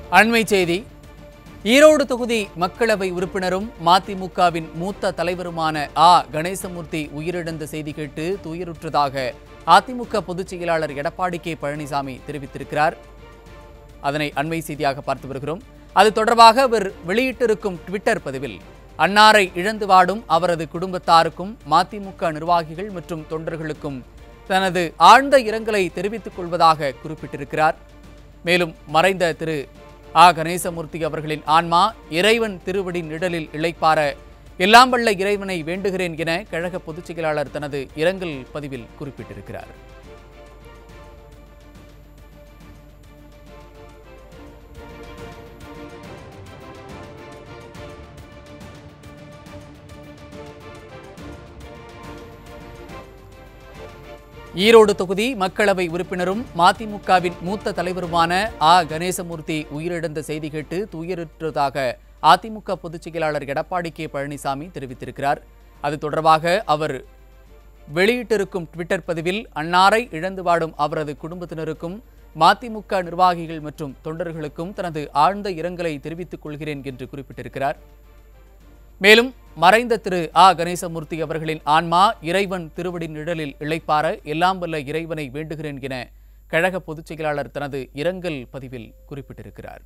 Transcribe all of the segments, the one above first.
அண்மை செய்தி ஈரோடு தொகுதி மக்களவை உறுப்பினரும் மதிமுகவின் மூத்த தலைவருமான ஆ கணேசமூர்த்தி உயிரிழந்த செய்தி கேட்டு துயருற்றதாக அதிமுக பொதுச் செயலாளர் எடப்பாடி கே பழனிசாமி தெரிவித்திருக்கிறார் அதனை அண்மை செய்தியாக பார்த்து வருகிறோம் அது தொடர்பாக அவர் வெளியிட்டிருக்கும் ட்விட்டர் பதிவில் அன்னாரை இழந்து வாடும் அவரது குடும்பத்தாருக்கும் மதிமுக நிர்வாகிகள் மற்றும் தொண்டர்களுக்கும் தனது ஆழ்ந்த இரங்கலை தெரிவித்துக் கொள்வதாக குறிப்பிட்டிருக்கிறார் மேலும் மறைந்த திரு ஆ கணேசமூர்த்தி அவர்களின் ஆன்மா இறைவன் திருவடி நிழலில் இளைப்பார எல்லாம் வல்ல இறைவனை வேண்டுகிறேன் என கழக பொதுச் செயலாளர் தனது இரங்கல் பதிவில் குறிப்பிட்டிருக்கிறார் ஈரோடு தொகுதி மக்களவை உறுப்பினரும் மதிமுகவின் மூத்த தலைவருமான ஆ கணேசமூர்த்தி உயிரிழந்த செய்தி கேட்டு துயருற்றதாக அதிமுக பொதுச் செயலாளர் எடப்பாடி கே பழனிசாமி தெரிவித்திருக்கிறார் அது தொடர்பாக அவர் வெளியிட்டிருக்கும் ட்விட்டர் பதிவில் அன்னாரை இழந்து வாடும் அவரது குடும்பத்தினருக்கும் மதிமுக நிர்வாகிகள் மற்றும் தொண்டர்களுக்கும் தனது ஆழ்ந்த இரங்கலை தெரிவித்துக் கொள்கிறேன் என்று குறிப்பிட்டிருக்கிறார் மேலும் மறைந்த திரு ஆ கணேசமூர்த்தி அவர்களின் ஆன்மா இறைவன் திருவடி நிழலில் இளைப்பார எல்லாம் வல்ல இறைவனை வேண்டுகிறேன் என கழக பொதுச் செயலாளர் தனது இரங்கல் பதிவில் குறிப்பிட்டிருக்கிறார்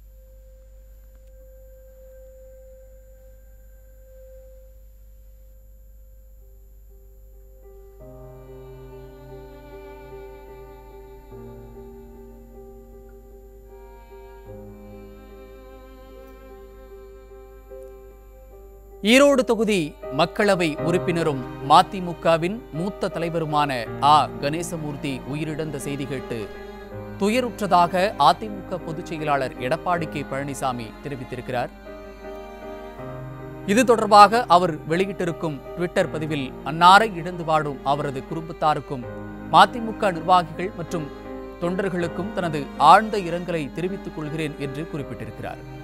ஈரோடு தொகுதி மக்களவை உறுப்பினரும் மதிமுகவின் மூத்த தலைவருமான ஆ கணேசமூர்த்தி உயிரிழந்த செய்தி கேட்டு துயருற்றதாக அதிமுக பொதுச் செயலாளர் எடப்பாடி கே பழனிசாமி தெரிவித்திருக்கிறார் இது தொடர்பாக அவர் வெளியிட்டிருக்கும் ட்விட்டர் பதிவில் அன்னாரை இழந்து வாடும் அவரது குடும்பத்தாருக்கும் மதிமுக நிர்வாகிகள் மற்றும் தொண்டர்களுக்கும் தனது ஆழ்ந்த இரங்கலை தெரிவித்துக் கொள்கிறேன் என்று குறிப்பிட்டிருக்கிறார்